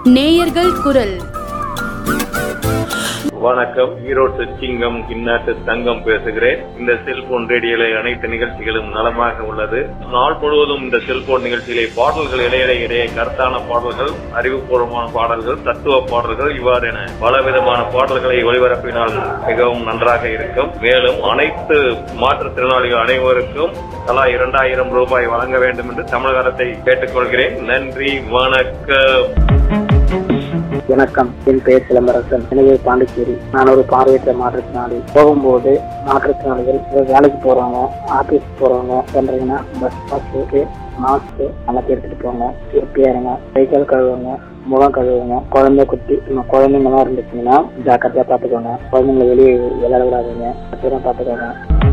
நேயர்கள் குரல் வணக்கம் ஈரோடு சிங்கம் கிண்ணாட்டு தங்கம் பேசுகிறேன் இந்த செல்போன் ரேடியோல அனைத்து நிகழ்ச்சிகளும் நலமாக உள்ளது நாள் முழுவதும் இந்த செல்போன் நிகழ்ச்சியிலே பாடல்கள் இடையிடையே இடையே கருத்தான பாடல்கள் அறிவுபூர்வமான பாடல்கள் தத்துவ பாடல்கள் இவ்வாறு என பலவிதமான பாடல்களை ஒளிபரப்பினால் மிகவும் நன்றாக இருக்கும் மேலும் அனைத்து மாற்றுத்திறனாளிகள் அனைவருக்கும் தலா இரண்டாயிரம் ரூபாய் வழங்க வேண்டும் என்று தமிழக அரசை கேட்டுக்கொள்கிறேன் நன்றி வணக்கம் வணக்கம் என் பெயர் சிலம்பரசன் எனவே பாண்டிச்சேரி நான் ஒரு பார்வையற்ற மாற்றுத்திறனாளி போகும்போது மாற்றுத்திறனாளிகள் இப்ப வேலைக்கு போறவங்க ஆபீஸ் போறவங்க பண்றீங்கன்னா பஸ் பாஸ்க்கு மாஸ்க் எல்லாத்தையும் எடுத்துட்டு போங்க சேஃப்டியா இருங்க சைக்கிள் கழுவுங்க முகம் கழுவுங்க குழந்தை குட்டி இன்னும் குழந்தைங்கலாம் இருந்துச்சுங்கன்னா ஜாக்கிரதையா பாத்துக்கோங்க குழந்தைங்களை வெளியே விளையாட விடாதீங்க பத்திரம் பாத்துக்கோங்க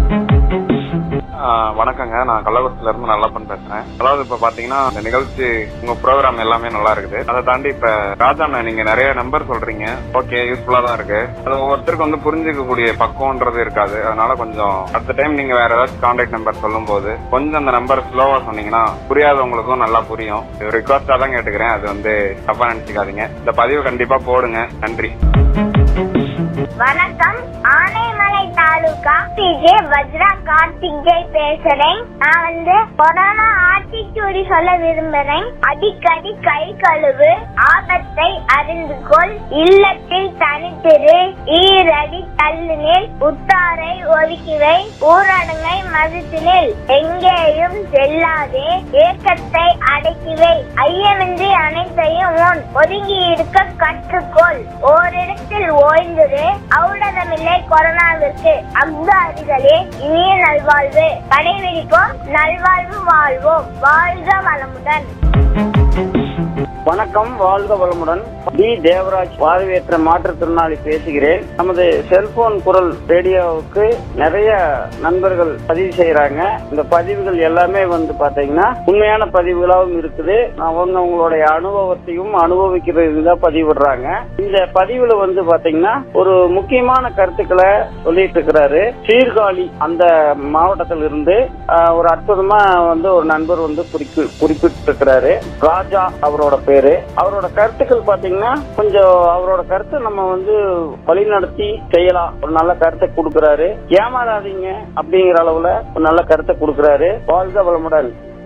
ஆஹ் வணக்கங்க நான் கள்ளக்குறிச்சில இருந்து நல்லப்பன் பேசுறேன் அதாவது இப்ப பாத்தீங்கன்னா இந்த நிகழ்ச்சி உங்க ப்ரோக்ராம் எல்லாமே நல்லா இருக்குது அதை தாண்டி இப்ப ராஜாண்ணா நீங்க நிறைய நம்பர் சொல்றீங்க ஓகே யூஸ்ஃபுல்லா தான் இருக்கு அது ஒவ்வொருத்தருக்கு வந்து புரிஞ்சுக்கக்கூடிய பக்குவம்ன்றது இருக்காது அதனால கொஞ்சம் அடுத்த டைம் நீங்க வேற ஏதாச்சும் கான்டாக்ட் நம்பர் சொல்லும் போது கொஞ்சம் அந்த நம்பர் ஸ்லோவா சொன்னீங்கன்னா புரியாதவங்களுக்கும் நல்லா புரியும் ரிக்வஸ்டா தான் கேட்டுக்கிறேன் அது வந்து தப்பா நினைச்சுக்காதீங்க இந்த பதிவு கண்டிப்பா போடுங்க நன்றி வணக்கம் ஆனைமலை தாலுகா பிஜே வஜ்ரா கார்த்திகை பேசுறேன் நான் வந்து கொரோனா ஆட்டிச்சூடி சொல்ல விரும்புறேன் அடிக்கடி கை கழுவு ஆபத்தை அறிந்து கொள் இல்லத்தில் தனித்திரு ஈரடி தள்ளுனில் உத்தாரை ஒதுக்கிவை ஊரடங்கை மதித்தினில் எங்கேயும் செல்லாதே ஏக்கத்தை அடக்கிவை ஐயமின்றி அனைத்தையும் உன் ஒதுங்கி இருக்க கற்றுக்கொள் ஓரிடத்தில் ஓய்ந்திரு ஔடதமில்லை கொரோனாவிற்கு அக்தாரிகளே இனிய நல்வாழ்வு கடைபிடிப்போம் நல்வாழ்வு வாழ்வோம் வாழ்க வளமுடன் வணக்கம் வாழ்க வளமுடன் டி தேவராஜ் பார்வையற்ற மாற்றுத்திறனாளி பேசுகிறேன் நமது செல்போன் குரல் ரேடியோவுக்கு நிறைய நண்பர்கள் பதிவு செய்யறாங்க இந்த பதிவுகள் எல்லாமே வந்து பாத்தீங்கன்னா உண்மையான பதிவுகளாகவும் இருக்குது அவங்க அவங்களுடைய அனுபவத்தையும் அனுபவிக்கிறது தான் பதிவிடுறாங்க இந்த பதிவுல வந்து பாத்தீங்கன்னா ஒரு முக்கியமான கருத்துக்களை சொல்லிட்டு இருக்கிறாரு சீர்காழி அந்த மாவட்டத்தில் இருந்து ஆஹ், ஒரு அற்புதமா வந்து ஒரு நண்பர் வந்து குறிப்பு குறிப்பிட்டு இருக்கிறாரு ராஜா அவரோட பேரு அவரோட கருத்துக்கள் பாத்தீங்கன்னா கொஞ்சம் அவரோட கருத்தை நம்ம வந்து வழிநடத்தி செய்யலாம் ஒரு நல்ல கருத்தை கொடுக்கறாரு ஏமாறாதீங்க அப்படிங்கிற அளவுல ஒரு நல்ல கருத்தை கொடுக்கறாரு வாழ்க வளமுடன்